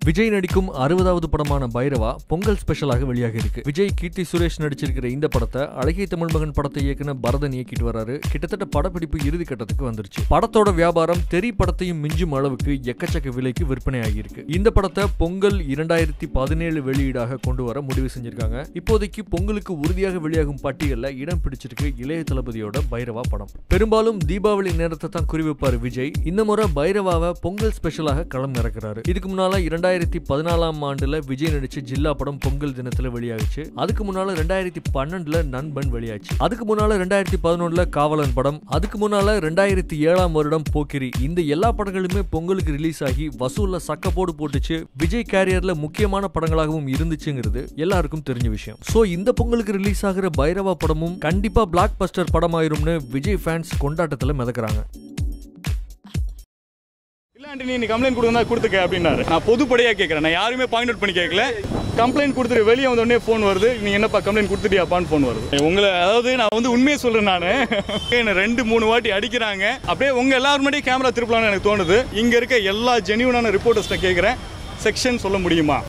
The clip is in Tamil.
விஜய் நடிக்கும் அறுபதாவது படமான பைரவா பொங்கல் ஸ்பெஷலாக வெளியாக இருக்கு விஜய் கீர்த்தி சுரேஷ் நடிச்சிருக்கிற இந்த படத்தை அழகிய தமிழ் மகன் படத்தை இயக்குன பரதன் இயக்கிட்டு வராரு கிட்டத்தட்ட படப்பிடிப்பு இறுதி கட்டத்துக்கு வந்துருச்சு படத்தோட வியாபாரம் தெரி படத்தையும் மிஞ்சும் அளவுக்கு எக்கச்சக்க விலைக்கு விற்பனை ஆகியிருக்கு இந்த படத்தை பொங்கல் இரண்டாயிரத்தி பதினேழு வெளியீடாக கொண்டு வர முடிவு செஞ்சிருக்காங்க இப்போதைக்கு பொங்கலுக்கு உறுதியாக வெளியாகும் பட்டியல்ல இடம் பிடிச்சிருக்கு இளைய தளபதியோட பைரவா படம் பெரும்பாலும் தீபாவளி நேரத்தை தான் குறிவைப்பாரு விஜய் இந்த முறை பைரவாவை பொங்கல் ஸ்பெஷலாக களம் இறக்குறாரு இதுக்கு முன்னால இரண்டாயிரத்தி பதினாலாம் ஆண்டுல விஜய் நடிச்ச ஜில்லா படம் பொங்கல் தினத்துல வெளியாகுச்சு அதுக்கு முன்னால ரெண்டாயிரத்தி பன்னெண்டுல நண்பன் வெளியாச்சு அதுக்கு முன்னால ரெண்டாயிரத்தி பதினொன்னுல காவலன் படம் அதுக்கு முன்னால ரெண்டாயிரத்தி ஏழாம் வருடம் போக்கிரி இந்த எல்லா படங்களுமே பொங்கலுக்கு ரிலீஸ் ஆகி வசூல்ல சக்கப்போடு போட்டுச்சு விஜய் கேரியர்ல முக்கியமான படங்களாகவும் இருந்துச்சுங்கிறது எல்லாருக்கும் தெரிஞ்ச விஷயம் சோ இந்த பொங்கலுக்கு ரிலீஸ் ஆகிற பைரவா படமும் கண்டிப்பா பிளாக் பஸ்டர் படமாயிரும்னு விஜய் ஃபேன்ஸ் கொண்டாட்டத்துல மிதக்குறாங்க இல்ல ஆண்டி நீ கம்ப்ளைண்ட் கொடுத்தா கொடுத்துக்க அப்படின்னாரு நான் பொதுப்படையாக கேட்குறேன் நான் யாருமே பாயிண்ட் அவுட் பண்ணி கேட்கல கம்ப்ளைண்ட் கொடுத்துட்டு வெளியே வந்த உடனே ஃபோன் வருது நீ என்னப்பா கம்ப்ளைண்ட் கொடுத்துட்டியாப்பான்னு ஃபோன் வருது உங்களை அதாவது நான் வந்து உண்மையை சொல்றேன் நான் என்ன ரெண்டு மூணு வாட்டி அடிக்கிறாங்க அப்படியே உங்க எல்லாரும் முன்னாடி கேமரா திருப்பலாம்னு எனக்கு தோணுது இங்க இருக்க எல்லா ஜெனியூனான ரிப்போர்ட்டர்ஸ்ட்ட கேட்குறேன் செக்ஷன் சொல்ல முடியுமா